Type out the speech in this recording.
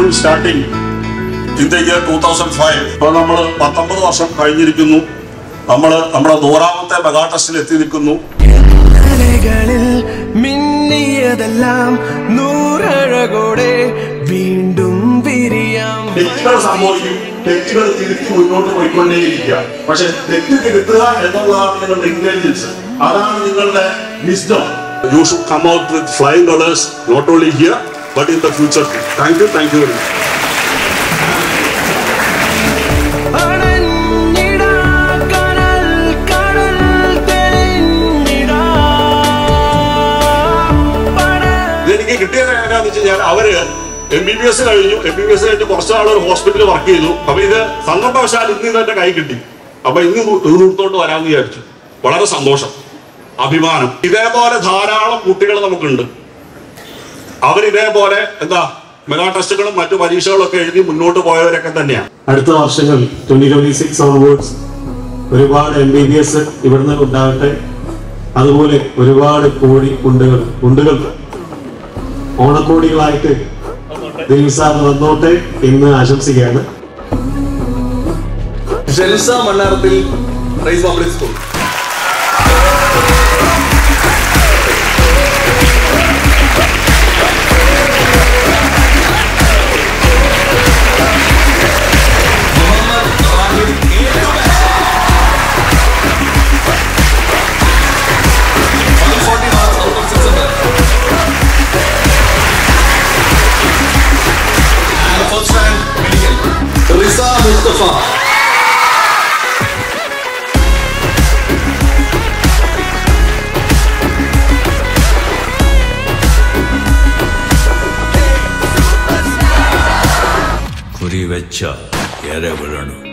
triple starting in the year two thousand five ഇപ്പൊ നമ്മൾ പത്തൊമ്പത് വർഷം കഴിഞ്ഞിരിക്കുന്നു നമ്മൾ നമ്മുടെ നൂറാമത്തെ മെഗാ ടെസ്റ്റിൽ എത്തി നിൽക്കുന്നു അലകളിൽ മിന്നിയതെല്ലാം നൂറഴകോടെ വീണ്ടും വിരിയാം തെറ്റുകൾ സംഭവിക്കും തെറ്റുകൾ തിരുത്തി മുന്നോട്ട് പോയിക്കൊണ്ടേയിരിക്കുക പക്ഷെ തെറ്റ് തിരുത്തുക എന്നുള്ളതാണ് നിങ്ങളുടെ ഇന്റലിജൻസ് അതാണ് നിങ്ങളുടെ wisdom you should come out with flying colours not only here but in the future thank you thank you very much അണഞ്ഞിടാ കനൽ കടൽ തെളിഞ്ഞിടാ പട ഇതെനിക്ക് കിട്ടിയത് എങ്ങനെയാന്ന് വെച്ച് കഴിഞ്ഞാൽ അവര് എം ബി ബി എസ് കഴിഞ്ഞു എം ബി ബി എസ് കഴിഞ്ഞ് കുറച്ച് നാൾ ഒരു ഹോസ്പിറ്റലിൽ വർക്ക് ചെയ്തു അപ്പൊ ഇത് സന്ദർഭവശാൽ ഇന്ന് ഇത് എന്റെ കൈ കിട്ടി അപ്പൊ ഇന്ന് തീർത്തോട്ട് വരാമെന്ന് വിചാരിച്ചു വളരെ സന്തോഷം അഭിമാനം ഇതേപോലെ ധാരാളം കുട്ടികൾ നമുക്കുണ്ട് അവരിതേപോലെ എന്താ മെഗാ ടെസ്റ്റുകളും മറ്റു പരീക്ഷകളും ഒക്കെ എഴുതി മുന്നോട്ട് പോയവരൊക്കെ തന്നെയാണ് അടുത്ത വർഷങ്ങൾ ട്വന്റി ട്വന്റി സിക്സ് ഓൺവേർഡ്സ് ഒരുപാട് എം ബി ബി എസ് ഇവിടുന്ന് ഉണ്ടാകട്ടെ അതുപോലെ ഒരുപാട് കോടി കുണ്ടുകൾ കുണ്ടുകൾ ഓണക്കോടികളായിട്ട് ദേവി സാർ വന്നോട്ടെ എന്ന് ആശംസിക്കുകയാണ് ഷെൽസ മണ്ണാർത്തിൽ Rise public school Riza Mustafa ಕುರಿ ವೆಚ್ಚ ಎರೆ ಬಿಡೋಣ